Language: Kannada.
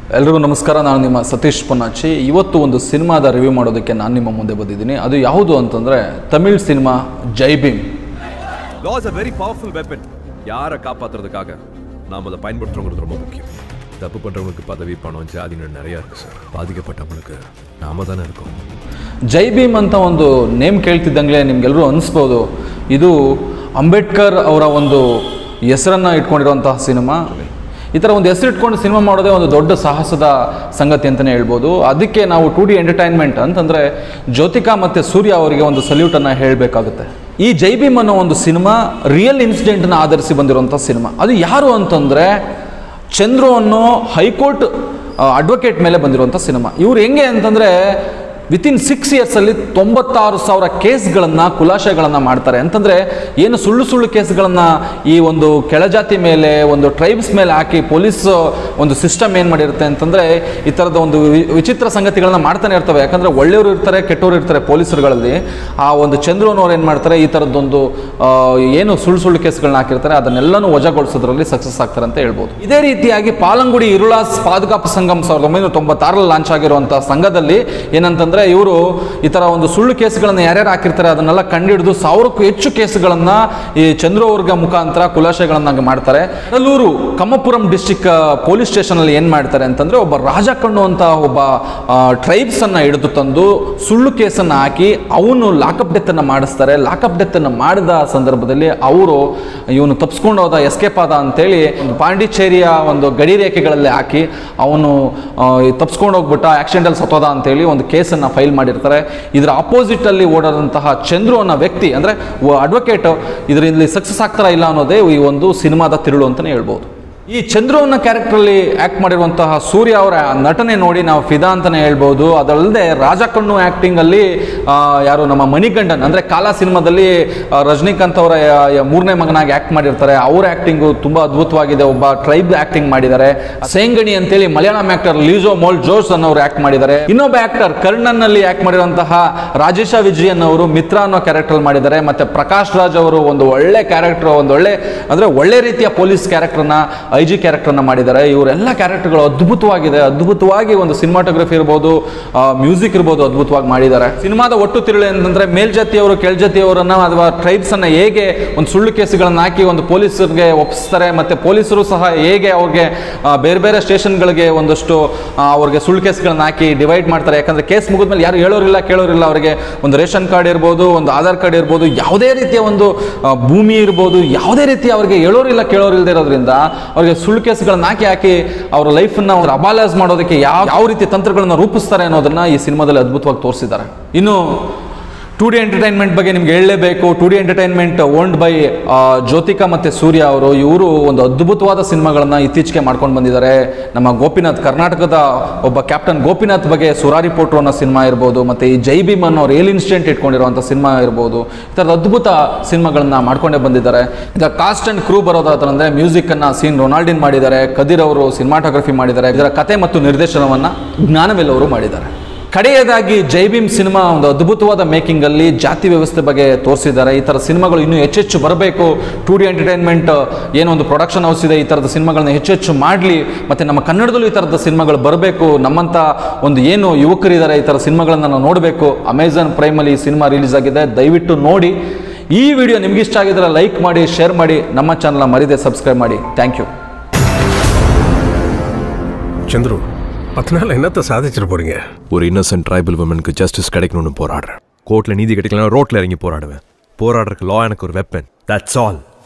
ಎಲ್ರಿಗೂ ನಮಸ್ಕಾರ ನಾನು ನಿಮ್ಮ ಸತೀಶ್ ಪೊನ್ನಾಚಿ ಇವತ್ತು ಒಂದು ಸಿನಿಮಾದ ರಿವ್ಯೂ ಮಾಡೋದಕ್ಕೆ ನಾನು ನಿಮ್ಮ ಮುಂದೆ ಬಂದಿದ್ದೀನಿ ಅದು ಯಾವುದು ಅಂತಂದರೆ Tamil cinema Jai Bhim law is a very powerful weapon யாரை காப்பாத்துறதுக்காக நாம் அதை பயன்படுத்துறவங்கிறது ரொம்ப முக்கியம் தப்பு பண்றவங்களுக்கு பதவி பணம் ஜாதின்னு நிறைய இருக்கு சார் பாதிக்கப்பட்டவங்களுக்கு நாம தானே இருக்கோம் ಜೈ ಭೀಮ್ ಅಂತ ಒಂದು ನೇಮ್ ಕೇಳ್ತಿದ್ದಂಗೆ ನಿಮ್ಗೆಲ್ಲರೂ ಅನಿಸ್ಬೋದು ಇದು ಅಂಬೇಡ್ಕರ್ ಅವರ ಒಂದು ಹೆಸರನ್ನು ಇಟ್ಕೊಂಡಿರುವಂತಹ ಸಿನಿಮಾ ಈ ಥರ ಒಂದು ಹೆಸರು ಇಟ್ಕೊಂಡು ಸಿನಿಮಾ ಮಾಡೋದೇ ಒಂದು ದೊಡ್ಡ ಸಾಹಸದ ಸಂಗತಿ ಅಂತಲೇ ಹೇಳ್ಬೋದು ಅದಕ್ಕೆ ನಾವು ಟು ಡಿ ಎಂಟರ್ಟೈನ್ಮೆಂಟ್ ಅಂತಂದರೆ ಜ್ಯೋತಿಕಾ ಮತ್ತು ಸೂರ್ಯ ಅವರಿಗೆ ಒಂದು ಸಲ್ಯೂಟನ್ನು ಹೇಳಬೇಕಾಗುತ್ತೆ ಈ ಜೈ ಭೀಮ್ ಅನ್ನೋ ಒಂದು ಸಿನಿಮಾ ರಿಯಲ್ ಇನ್ಸಿಡೆಂಟ್ನ ಆಧರಿಸಿ ಬಂದಿರುವಂಥ ಸಿನಿಮಾ ಅದು ಯಾರು ಅಂತಂದರೆ ಚಂದ್ರು ಅನ್ನೋ ಹೈಕೋರ್ಟ್ ಅಡ್ವೊಕೇಟ್ ಮೇಲೆ ಬಂದಿರುವಂಥ ಸಿನಿಮಾ ಇವ್ರು ಹೆಂಗೆ ಅಂತಂದರೆ ವಿತಿನ್ ಸಿಕ್ಸ್ ಇಯರ್ಸಲ್ಲಿ ತೊಂಬತ್ತಾರು ಸಾವಿರ ಕೇಸ್ಗಳನ್ನು ಖುಲಾಸೆಗಳನ್ನು ಮಾಡ್ತಾರೆ ಅಂತಂದರೆ ಏನು ಸುಳ್ಳು ಸುಳ್ಳು ಕೇಸ್ಗಳನ್ನು ಈ ಒಂದು ಕೆಳಜಾತಿ ಮೇಲೆ ಒಂದು ಟ್ರೈಬ್ಸ್ ಮೇಲೆ ಹಾಕಿ ಪೊಲೀಸ್ ಒಂದು ಸಿಸ್ಟಮ್ ಏನು ಮಾಡಿರುತ್ತೆ ಅಂತಂದರೆ ಈ ಥರದ ಒಂದು ವಿ- ವಿಚಿತ್ರ ಸಂಗತಿಗಳನ್ನ ಮಾಡ್ತಾನೆ ಇರ್ತವೆ ಯಾಕಂದರೆ ಒಳ್ಳೆಯವರು ಇರ್ತಾರೆ ಕೆಟ್ಟವರು ಇರ್ತಾರೆ ಪೊಲೀಸರುಗಳಲ್ಲಿ ಆ ಒಂದು ಚಂದ್ರನವ್ರು ಏನು ಮಾಡ್ತಾರೆ ಈ ಥರದ್ದೊಂದು ಆ, ಏನು ಸುಳ್ಳು ಸುಳ್ಳು ಕೇಸ್ಗಳನ್ನ ಹಾಕಿರ್ತಾರೆ ಅದನ್ನೆಲ್ಲನೂ ವಜಾಗೊಳಿಸೋದ್ರಲ್ಲಿ ಸಕ್ಸಸ್ ಆಗ್ತಾರೆ ಅಂತ ಹೇಳ್ಬೋದು ಇದೇ ರೀತಿಯಾಗಿ ಪಾಲಂಗುಡಿ ಇರುಳಾಸ್ ಪಾದುಕಾಪು ಸಂಘಂ ಸಾವಿರದ ಒಂಬೈನೂರ ತೊಂಬತ್ತಾರಲ್ಲಿ ಲಾಂಚ್ ಆಗಿರುವಂಥ ಸಂಘದಲ್ಲಿ ಏನಂತಂದ್ರೆ ಇವರು ಈ ಥರ ಒಂದು ಸುಳ್ಳು ಕೇಸ್ಗಳನ್ನು ಯಾರ್ಯಾರು ಹಾಕಿರ್ತಾರೆ ಅದನ್ನೆಲ್ಲ ಕಂಡಿಡಿದು ಸಾವಿರಕ್ಕೂ ಹೆಚ್ಚು ಕೇಸ್ಗಳನ್ನು ಈ ಚಂದ್ರು ಅವ್ರಿಗೆ ಮುಖಾಂತರ ಖುಲಾಸೆಗಳನ್ನಾಗಿ ಮಾಡ್ತಾರೆ ಕಡಲೂರು ಕಮ್ಮಪುರಂ ಡಿಸ್ಟಿಕ್ ಪೊಲೀಸ್ ಸ್ಟೇಷನಲ್ಲಿ ಏನು ಮಾಡ್ತಾರೆ ಅಂತಂದ್ರೆ ಒಬ್ಬ ರಾಜ ಕಣ್ಣು ಅಂತ ಒಬ್ಬ ಟ್ರೈಬ್ಸ್ ಅನ್ನ ಹಿಡಿದು ತಂದು ಸುಳ್ಳು ಕೇಸನ್ನು ಹಾಕಿ ಅವನು ಲಾಕಪ್ ಡೆತ್ ಅನ್ನ ಮಾಡಿಸ್ತಾರೆ ಲಾಕಪ್ ಡೆತ್ ಅನ್ನು ಮಾಡಿದ ಸಂದರ್ಭದಲ್ಲಿ ಅವರು ಇವನು ತಪ್ಪಿಸ್ಕೊಂಡು ಹೋದ ಎಸ್ಕೇಪ್ ಆದ ಅಂತೇಳಿ ಒಂದು ಪಾಂಡಿಚೇರಿಯ ಒಂದು ಗಡಿ ರೇಖೆಗಳಲ್ಲಿ ಹಾಕಿ ಅವನು ತಪ್ಪಿಸ್ಕೊಂಡು ಹೋಗ್ಬಿಟ್ಟ ಆಕ್ಸಿಡೆಂಟಲ್ಲಿ ಸತ್ತೋದ ಅಂತೇಳಿ ಒಂದು ಕೇಸನ್ನು ಫೈಲ್ ಮಾಡಿರ್ತಾರೆ ಇದರ ಆಪೋಸಿಟ್ ಅಲ್ಲಿ ಓಡಾದಂತಹ ಚಂದ್ರು ಅನ್ನೋ ವ್ಯಕ್ತಿ ಅಂದರೆ ಅಡ್ವೊಕೇಟ್ ಇದರಲ್ಲಿ ಸಕ್ಸಸ್ ಆಗ್ತಾರಾ ಇಲ್ಲ ಅನ್ನೋದೇ ಈ ಒಂದು ಸಿನಿಮಾದ ತಿರುಳು ಅಂತಲೇ ಹೇಳ್ಬೋದು ಈ ಚಂದ್ರು ಅನ್ನೋ ಕ್ಯಾರೆಕ್ಟ್ರಲ್ಲಿ ಆ್ಯಕ್ಟ್ ಮಾಡಿರುವಂತಹ ಸೂರ್ಯ ಅವರ ನಟನೆ ನೋಡಿ ನಾವು ಫಿದಾ ಅಂತಲೇ ಹೇಳ್ಬೋದು ಅದಲ್ಲದೆ ರಾಜ ಕಣ್ಣು ಆ್ಯಕ್ಟಿಂಗಲ್ಲಿ ಯಾರು ನಮ್ಮ ಮಣಿಗಂಡನ್ ಅಂದರೆ ಕಾಲಾ ಸಿನಿಮಾದಲ್ಲಿ ಆ, ರಜನಿಕಾಂತ್ ಅವರ ಯ- ಯ- ಮೂರನೇ ಮಗನಾಗಿ ಆ್ಯಕ್ಟ್ ಮಾಡಿರ್ತಾರೆ ಅವ್ರ ಆ್ಯಕ್ಟಿಂಗು ತುಂಬ ಅದ್ಭುತವಾಗಿದೆ ಒಬ್ಬ ಟ್ರೈಬ್ ಆ್ಯಕ್ಟಿಂಗ್ ಮಾಡಿದ್ದಾರೆ ಸೇಂಗಣಿ ಅಂತೇಳಿ ಮಲಯಾಳಂ ಆ್ಯಕ್ಟರ್ ಲೀಜೋ ಮೋಲ್ ಜೋಸ್ ಅನ್ನೋರು ಆ್ಯಕ್ಟ್ ಮಾಡಿದ್ದಾರೆ ಇನ್ನೊಬ್ಬ ಆ್ಯಕ್ಟರ್ ಕರ್ಣನ್ನಲ್ಲಿ ಆ್ಯಕ್ಟ್ ಮಾಡಿರುವಂತಹ ರಾಜೇಶ ವಿಜಯನ್ ಅವರು ಮಿತ್ರ ಅನ್ನೋ ಕ್ಯಾರೆಕ್ಟರ್ ಮಾಡಿದ್ದಾರೆ ಮತ್ತೆ ಪ್ರಕಾಶ್ ರಾಜ್ ಅವರು ಒಂದು ಒಳ್ಳೆ ಕ್ಯಾರೆಕ್ಟರ್ ಒಂದು ಒಳ್ಳೆ ಅಂದರೆ ಒಳ್ಳೆ ರೀತಿಯ ಪೊಲೀಸ್ ಕ್ಯಾರೆಕ್ಟರ್ನ ಐ ಜಿ ಕ್ಯಾರೆಕ್ಟರ್ನ ಮಾಡಿದ್ದಾರೆ ಇವರೆಲ್ಲ ಕ್ಯಾರೆಕ್ಟರ್ಗಳು ಅದ್ಭುತವಾಗಿದೆ ಅದ್ಭುತವಾಗಿ ಒಂದು ಸಿನಿಮಾಟೋಗ್ರಫಿ ಇರ್ಬೋದು ಮ್ಯೂಸಿಕ್ ಇರ್ಬೋದು ಅದ್ಭುತವಾಗಿ ಮಾಡಿದ್ದಾರೆ ಸಿನಿಮಾದ ಒಟ್ಟು ತಿರುಳು ಏನಂತಂದ್ರೆ ಮೇಲ್ಜಾತಿಯವರು ಕೆಳಜಾತಿಯವರನ್ನ ಅಥವಾ ಟ್ರೈಬ್ಸ್ ಅನ್ನ ಹೇಗೆ ಒಂದು ಸುಳ್ಳು ಕೇಸುಗಳನ್ನ ಹಾಕಿ ಒಂದು ಪೊಲೀಸರಿಗೆ ಒಪ್ಪಿಸ್ತಾರೆ ಮತ್ತೆ ಪೊಲೀಸರು ಸಹ ಹೇಗೆ ಅವ್ರಿಗೆ ಆ, ಬೇರೆ ಬೇರೆ ಸ್ಟೇಷನ್ಗಳಿಗೆ ಒಂದಷ್ಟು ಆ, ಅವ್ರಿಗೆ ಸುಳ್ಳು ಕೇಸ್ಗಳನ್ನ ಹಾಕಿ ಡಿವೈಡ್ ಮಾಡ್ತಾರೆ ಯಾಕಂದ್ರೆ ಕೇಸ್ ಮುಗಿದ್ಮೇಲೆ ಯಾರು ಹೇಳೋರಿಲ್ಲ ಕೇಳೋರಿಲ್ಲ ಅವರಿಗೆ ಒಂದು ರೇಷನ್ ಕಾರ್ಡ್ ಇರ್ಬೋದು ಒಂದು ಆಧಾರ್ ಕಾರ್ಡ್ ಇರ್ಬೋದು ಯಾವುದೇ ರೀತಿಯ ಒಂದು ಆ, ಭೂಮಿ ಇರ್ಬೋದು ಯಾವುದೇ ರೀತಿ ಅವ್ರಿಗೆ ಹೇಳೋರಿಲ್ಲ ಕೇಳೋರಿಲ್ಲದೆ ಇರೋದ್ರಿಂದ ಅವ್ರಿಗೆ ಸುಳ್ಳು ಕೇಸ್ಗಳನ್ನ ಹಾಕಿ ಹಾಕಿ ಅವರ ಲೈಫನ್ನ ಅವ್ರು ಅಬಾಲೈಸ್ ಮಾಡೋದಕ್ಕೆ ಯಾವ ಯಾವ ರೀತಿ ತಂತ್ರಗಳನ್ನ ರೂಪಿಸ್ತಾರೆ ಅನ್ನೋದನ್ನ ಈ ಸಿನಿಮಾದಲ್ಲಿ ಅದ್ಭುತವಾಗಿ ತೋರಿಸಿದ್ದಾರೆ ಇನ್ನು ಟು ಡಿ ಎಂಟರ್ಟೈನ್ಮೆಂಟ್ ಬಗ್ಗೆ ನಿಮ್ಗೆ ಹೇಳಲೇಬೇಕು two D entertainment owned by Jyothika ಮತ್ತು ಸೂರ್ಯ ಅವರು ಇವರು ಒಂದು ಅದ್ಭುತವಾದ ಸಿನಿಮಾಗಳನ್ನು ಇತ್ತೀಚೆಗೆ ಮಾಡ್ಕೊಂಡು ಬಂದಿದ್ದಾರೆ ನಮ್ಮ ಗೋಪಿನಾಥ್ ಕರ್ನಾಟಕದ ಒಬ್ಬ ಕ್ಯಾಪ್ಟನ್ ಗೋಪಿನಾಥ್ ಬಗ್ಗೆ ಸುರಾರಿ ಪೋಟ್ರು ಅನ್ನೋ ಸಿನಿಮಾ ಇರ್ಬೋದು ಮತ್ತು ಈ ಜೈ ಭೀಮ್ ಅನ್ನೋ ರಿಯಲ್ ಇನ್ಸಿಡೆಂಟ್ ಇಟ್ಕೊಂಡಿರುವಂಥ ಸಿನಿಮಾ ಇರ್ಬೋದು ಈ ಥರದ ಅದ್ಭುತ ಸಿನಿಮಾಗಳನ್ನ ಮಾಡ್ಕೊಂಡೇ ಬಂದಿದ್ದಾರೆ ಈಗ ಕಾಸ್ಟ್ ಆ್ಯಂಡ್ ಕ್ರೂ ಬರೋದಾದ್ರೆ ಮ್ಯೂಸಿಕ್ಕನ್ನು ಸೀನ್ ರೊನಾಲ್ಡಿನ್ ಮಾಡಿದ್ದಾರೆ ಕದಿರ್ ಅವರು ಸಿನಿಮಾಟೋಗ್ರಫಿ ಮಾಡಿದ್ದಾರೆ ಇದರ ಕತೆ ಮತ್ತು ನಿರ್ದೇಶನವನ್ನು ಜ್ಞಾನವೆಲ್ ಅವರು ಮಾಡಿದ್ದಾರೆ ಕಡೆಯದಾಗಿ ಜೈ ಭೀಮ್ ಸಿನಿಮಾ ಒಂದು ಅದ್ಭುತವಾದ ಮೇಕಿಂಗ್ ಅಲ್ಲಿ ಜಾತಿ ವ್ಯವಸ್ಥೆ ಬಗ್ಗೆ ತೋರಿಸಿದ್ದಾರೆ ಈ ಥರ ಸಿನಿಮಾಗಳು ಇನ್ನೂ ಹೆಚ್ಚೆಚ್ಚು ಬರಬೇಕು ಟು ಡಿ ಎಂಟರ್ಟೈನ್ಮೆಂಟ್ ಏನೋ ಒಂದು ಪ್ರೊಡಕ್ಷನ್ ಹೌಸ್ ಇದೆ ಈ ಥರದ ಸಿನಿಮಾಗಳನ್ನ ಹೆಚ್ಚೆಚ್ಚು ಮಾಡಲಿ ಮತ್ತು ನಮ್ಮ ಕನ್ನಡದಲ್ಲೂ ಈ ಥರದ ಸಿನಿಮಾಗಳು ಬರಬೇಕು ನಮ್ಮಂಥ ಒಂದು ಏನು ಯುವಕರಿದ್ದಾರೆ ಈ ಥರ ಸಿನಿಮಾಗಳನ್ನ ನಾವು ನೋಡಬೇಕು ಅಮೆಝಾನ್ ಪ್ರೈಮಲ್ಲಿ ಈ ಸಿನಿಮಾ ರಿಲೀಸ್ ಆಗಿದೆ ದಯವಿಟ್ಟು ನೋಡಿ ಈ ವಿಡಿಯೋ ನಿಮ್ಗೆ ಇಷ್ಟ ಆಗಿದ್ರೆ ಲೈಕ್ ಮಾಡಿ ಶೇರ್ ಮಾಡಿ ನಮ್ಮ ಚಾನಲ್ನ ಮರಿದೆ ಸಬ್ಸ್ಕ್ರೈಬ್ ಮಾಡಿ ಥ್ಯಾಂಕ್ ಯು சந்துரு பத்து நாள் என்னத்த சாதிச்சிட்டு போறீங்க ஒரு இன்னசென்ட் ட்ரைபல் உமனுக்கு ஜஸ்டிஸ் கிடைக்கணும்னு போராடுறேன் கோர்ட்ல நீதி கிடைக்கலனா ரோட்ல இறங்கி போராடுவேன் போராடுறதுக்கு லா எனக்கு ஒரு வெப்பன் தட்ஸ் ஆல்